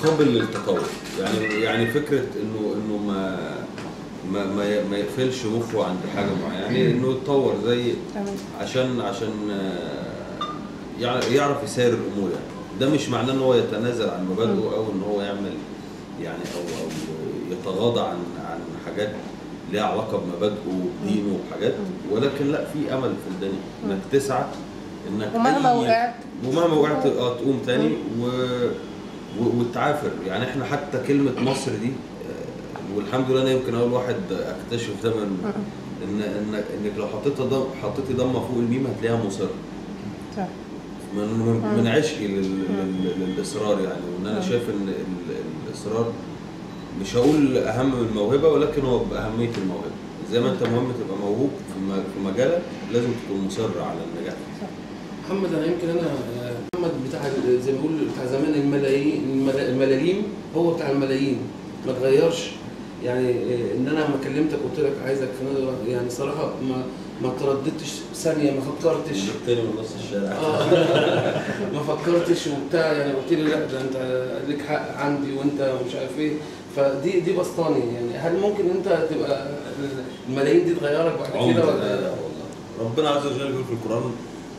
قابل للتطور يعني يعني فكره انه انه ما ما ما ي- ما يقفلش مخه عند حاجه معينه يعني انه يتطور زي تمام عشان عشان آه، يع- يعرف يسير الامور يعني ده مش معناه ان هو يتنازل عن مبادئه او ان هو يعمل يعني او او يتغاضى عن عن حاجات ليها علاقه بمبادئه وبدينه وحاجات ولكن لا في امل في الدنيا انك تسعى انك ومهما أي- وقعت ومهما وقعت اه تقوم تاني و... و... وتعافر يعني احنا حتى كلمه مصر دي آه، والحمد لله انا يمكن اول واحد اكتشف ده من ان ان انك لو حطيت ضم حطيتي ضمه فوق الميم هتلاقيها مصر صح من من, من عشقي لل... لل... للاصرار يعني وان انا مم. شايف ان ال... الاصرار مش هقول اهم من الموهبه ولكن هو باهميه الموهبه زي ما انت مهم تبقى موهوب في م- في مجالك لازم تكون مصر على النجاح محمد انا يمكن انا آه، محمد بتاع ال- زي ما بيقول بتاع زمان الملايين الملا- الملاليم هو بتاع الملايين ما اتغيرش يعني آه، ان انا لما كلمتك قلت لك عايزك في نادي الوقت، يعني صراحه ما ما ترددتش ثانيه ما فكرتش تاني من نص الشارع اه ما فكرتش وبتاع يعني قلت لي لا ده انت ليك حق عندي وانت مش عارف ايه فدي دي بسطاني يعني هل ممكن انت تبقى الملايين دي تغيرك بعد عمر كده لا ولا لا والله ربنا عز وجل يقول في القرآن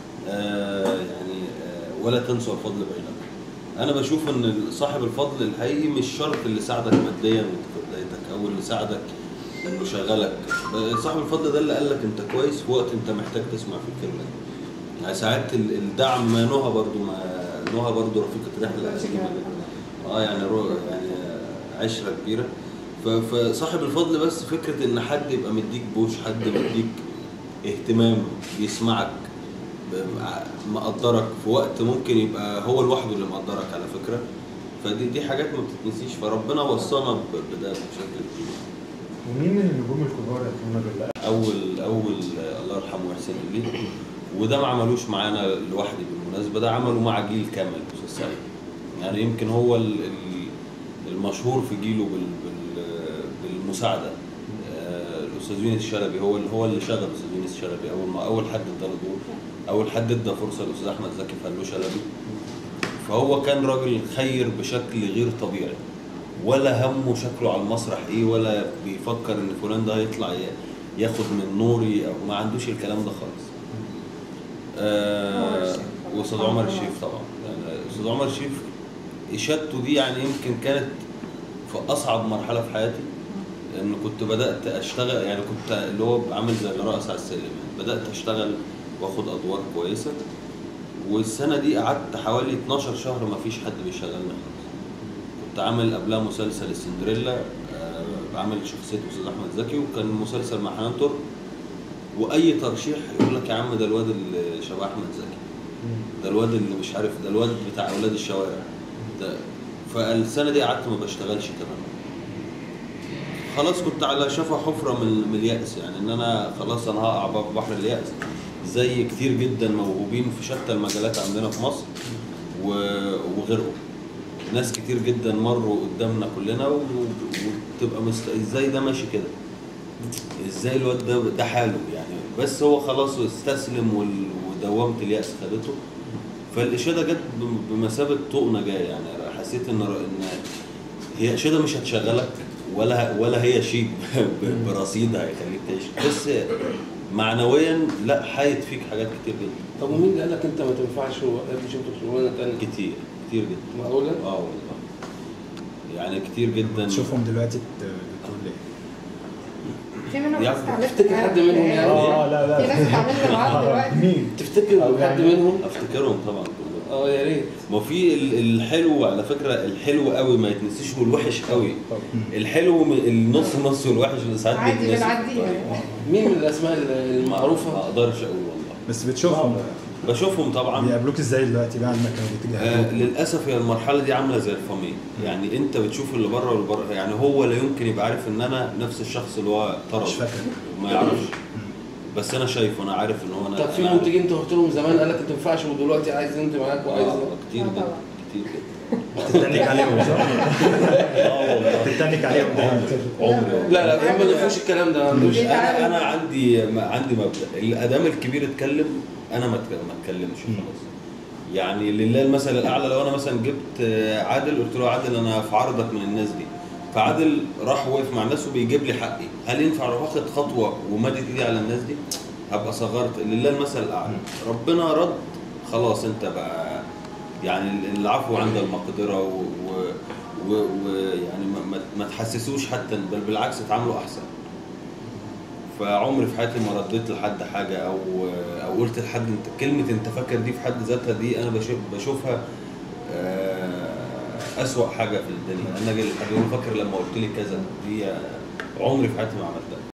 آه يعني آه ولا تنسوا الفضل بينكم أنا بشوف إن صاحب الفضل الحقيقي مش شرط اللي ساعدك ماديا في بدايتك أو اللي ساعدك إنه شغلك آه، صاحب الفضل ده اللي قال لك أنت كويس في وقت أنت محتاج تسمع في الكلمة دي. يعني ساعات ال- الدعم ما نهى برضو ما نهى برضو رفيقة رحلة قديمة اه يعني رو يعني عشره كبيره ف- فصاحب الفضل بس فكره ان حد يبقى مديك بوش حد مديك اهتمام بيسمعك ب- ع- مقدرك في وقت ممكن يبقى هو لوحده اللي مقدرك على فكره فدي دي حاجات ما بتتنسيش فربنا وصانا ب- بده بشكل كبير ومين من النجوم الكبار يا محمد ولا اول اول آه، الله يرحمه ويحسن اليه وده ما عملوش معانا لوحدي بالمناسبه ده عملوا مع جيل كامل استاذ سعيد يعني يمكن هو ال- ال- المشهور في جيله بال بال بالمساعده آه، الاستاذ يونس الشلبي هو اللي هو اللي شغل الاستاذ يونس الشلبي اول ما اول حد ادى له دور اول حد ادى فرصه للاستاذ احمد زكي فقال له شلبي فهو كان راجل خير بشكل غير طبيعي ولا همه شكله على المسرح ايه ولا بيفكر ان فلان ده هيطلع ي- ياخد من نوري او ما عندوش الكلام ده خالص آه واستاذ عمر الشريف طبعا يعني استاذ عمر الشريف اشادته دي يعني يمكن كانت في اصعب مرحله في حياتي لان كنت بدات اشتغل يعني كنت اللي هو عامل زي اللي رقص على السلم يعني بدات اشتغل واخد ادوار كويسه والسنه دي قعدت حوالي 12 شهر ما فيش حد بيشغلني خالص كنت عامل قبلها مسلسل السندريلا آه، بعمل شخصيه استاذ احمد زكي وكان مسلسل مع حنان ترك واي ترشيح يقول لك يا عم ده الواد اللي شبه احمد زكي ده الواد اللي مش عارف ده الواد بتاع اولاد الشوارع ده فالسنه دي قعدت ما بشتغلش تماما خلاص كنت على شفا حفره من من الياس يعني ان انا خلاص انا هقع بقى في بحر الياس زي كتير جدا موهوبين في شتى المجالات عندنا في مصر و- وغيرهم ناس كتير جدا مروا قدامنا كلنا و- و- وتبقى مست... ازاي ده ماشي كده ازاي الواد ده ده حاله يعني بس هو خلاص استسلم وال- ودوامه الياس خدته فالاشاده جت بم- بمثابه طوق نجاه يعني حسيت ان ر- ان هي اشاده مش هتشغلك ولا ولا هي شيء ب- برصيد هيخليك تعيش بس معنويا لا حايت فيك حاجات كتير جدا طب ومين اللي قال لك انت ما تنفعش وقال شفت شغلانه ثانيه كتير كتير جدا معقوله؟ اه والله يعني كتير جدا تشوفهم دلوقتي ت- بتقول ايه في منهم يعني ناس اتعاملت تفتكر معاها حد منهم في يعني؟ الحياة. اه لا لا في ناس اتعاملت معاها دلوقتي مين؟ تفتكر أو حد يعني- منهم؟ افتكرهم طبعا كلهم اه يا ريت ما في ال- الحلو على فكره الحلو قوي ما يتنسيش والوحش قوي الحلو م- النص نص والوحش اللي ساعات عادي بيتنسي. بنعديها مين من الاسماء ما المعروفه؟ اقدرش اقول والله بس بتشوفهم بشوفهم طبعا بيقابلوك ازاي دلوقتي بعد ما كانوا آه بيتجاهلوك للاسف هي المرحله دي عامله زي الفاميل يعني انت بتشوف اللي بره واللي بره يعني هو لا يمكن يبقى عارف ان انا نفس الشخص اللي هو طرد مش فاكر. ما يعرفش بس انا شايفه انا عارف ان هو انا طب في أنا عارف. منتجين انت قلت لهم زمان قال لك ما تنفعش ودلوقتي عايز انت معاك وعايز آه كتير آه جدا طبعا. كتير جدا تتنك عليهم صح؟ اه والله تتنك عليهم عمري لا لا محمد ما فيهوش الكلام ده ما عندوش انا انا عندي ما عندي مبدا الادام الكبير اتكلم انا ما أتك- ما اتكلمش خلاص يعني لله المثل الاعلى لو انا مثلا جبت آه، عادل قلت له عادل انا في عرضك من الناس دي فعادل راح وقف مع الناس وبيجيب لي حقي هل ينفع اروح واخد خطوه ومدت ايدي على الناس دي هبقى صغرت لله المثل الاعلى ربنا رد خلاص انت بقى يعني العفو عند المقدره و, و... و... و... يعني ما, ما, ما تحسسوش حتى بل بالعكس اتعاملوا احسن فعمري في حياتي ما رديت لحد حاجه او او قلت لحد انت كلمه انت فاكر دي في حد ذاتها دي انا بشوف بشوفها آه، اسوأ حاجه في الدنيا انا اجي لحد يقول فاكر لما قلت لي كذا دي آه، عمري في حياتي ما عملتها